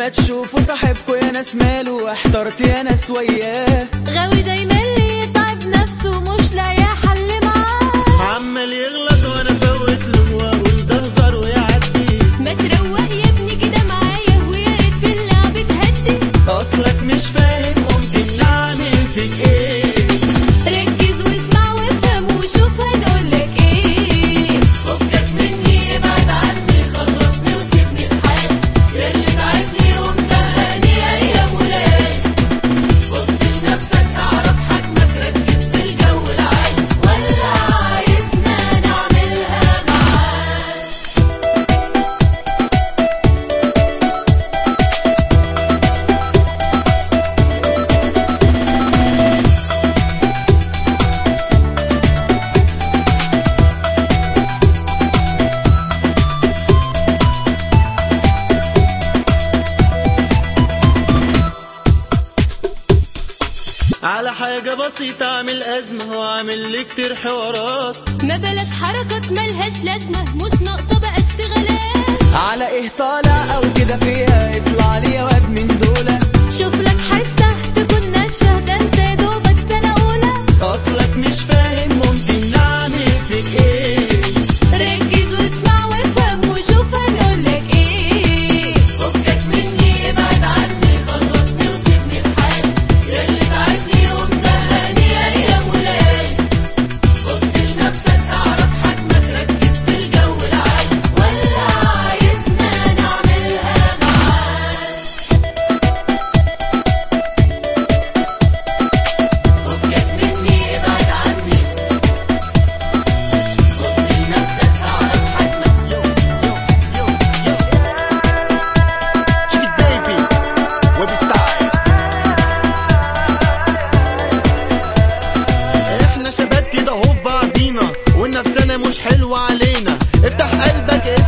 ما تشوفوا صاحبكوا يا ناس ماله احترت يا ناس وياه غاوي دايما اللي يتعب نفسه مش لاقي حل معاه عمال يغلط وانا فوت له واقول ده هزار ويعدي ما تروق يا ابني كده معايا ويا ريت في اللعب تهدي اصلك مش فاهم ممكن نعمل فيك ايه ركز واسمع وافهم وشوف هنقولك ايه فكك مني ابعد عني خلصني وسيبني في حالي ياللي تعبني ومزهقني ايام وليالي بص لنفسك اعرف حجمك ركز في الجو العالي ولا عايزنا نعملها معاك على حاجة بسيطة اعمل أزمة وعامل لي كتير حوارات ما بلاش حركات ملهاش لازمة مش ناقصة بقى اشتغالات على ايه طالع او كده فيها اطلع لي يا واد من دولة شوف لك حتة تكون ناشفة ده انت يا دوبك سنة أولى اصلك مش فاهم ممكن نعمل فيك ايه ركز واسمع وافهم وشوف هنقولك ايه فكك مني ابعد عني خلصني وسيبني في حالي ياللي تعبني ومزهقني ايام وليالي بص لنفسك اعرف حجمك ركز في الجو العالي ولا عايزنا نعملها معاك فكك مني ابعد عني بص لنفسك اعرف حجمك شيك بيبي ويب ستايل احنا شباب كده اهو في بعضينا والنفسنا مش حلوة علينا افتح قلبك